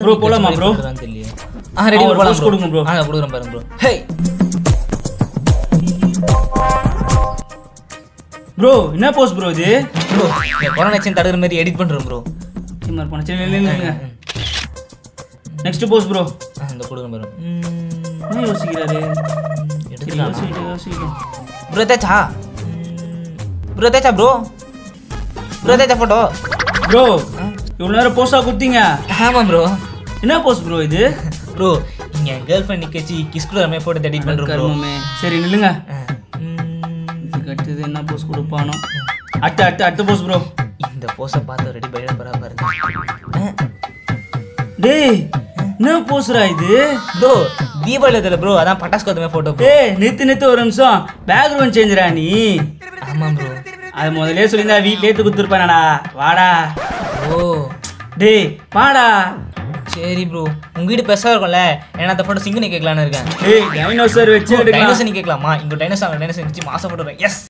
Bro போலாமா bro தெரியல ஆ ready ஒரு போலாம் post ப்ரோ கொடுங்க bro. ஆ கொடுக்குறேன் பாருங்க ப்ரோ ஹே ப்ரோ என்ன போஸ் ப்ரோ இது ப்ரோ கொரோனா வச்சு தடுக்கிற மாதிரி எடிட் பண்றேன் ப்ரோ சும்மா போன சரி இல்லை இல்லைங்க நெக்ஸ்ட் போஸ் ப்ரோ இந்த கொடுக்குறேன் பாருங்க என்ன யோசிக்கிறாரு சரி, எடுத்துக்கலாம் யோசிக்கிட்டு யோசிக்கிட்டு ப்ரோ தேச்சா ப்ரோ தேச்சா ப்ரோ ப்ரோ தேச்சா ஃபோட்டோ ப்ரோ இவ்வளோ நேரம் போஸா கொடுத்தீங்க ஆமாம் ப்ரோ என்ன போஸ் ப்ரோ இது ப்ரோ இங்கே கேர்ள் ஃப்ரெண்ட் நிக்க வச்சு கிஸ் கூட மாதிரி ஃபோட்டோ எடிட் பண்ணுறோம் ப்ரோ கர்மமே சரி நில்லுங்க இதுக்கு அடுத்தது என்ன போஸ் கொடுப்பானோ அடுத்த அடுத்த அடுத்த போஸ் ப்ரோ இந்த போஸை பார்த்து ரெடி பயிர பரா பாருங்க டேய் என்ன போஸ்ரா இது ப்ரோ தீபாவளி இதில் ப்ரோ அதான் பட்டாசு கொத்தமே ஃபோட்டோ ப்ரோ டேய் நிறுத்து நிறுத்து ஒரு நிமிஷம் பேக்ரவுண்ட் சேஞ்சரா நீ ஆமாம் ப்ரோ அது முதல்ல சொல்லியிருந்தா வீட்ல ஏத்து கொடுத்துருப்பானடா வாடா ஓ டேய் வாடா சரி ப்ரோ உங்க வீடு பெருசாக இருக்கும்ல ஏன்னா அந்த ஃபோட்டோ சிங்கு நீ கேட்கலான்னு இருக்கேன் டேய் டைனோசர் வச்சு எடுக்கலாம் டைனோசர் நீ கேட்கலாமா இங்க டைனோசர் டைனோசர் வச்சு மாசம் ஃபோட்டோ எஸ்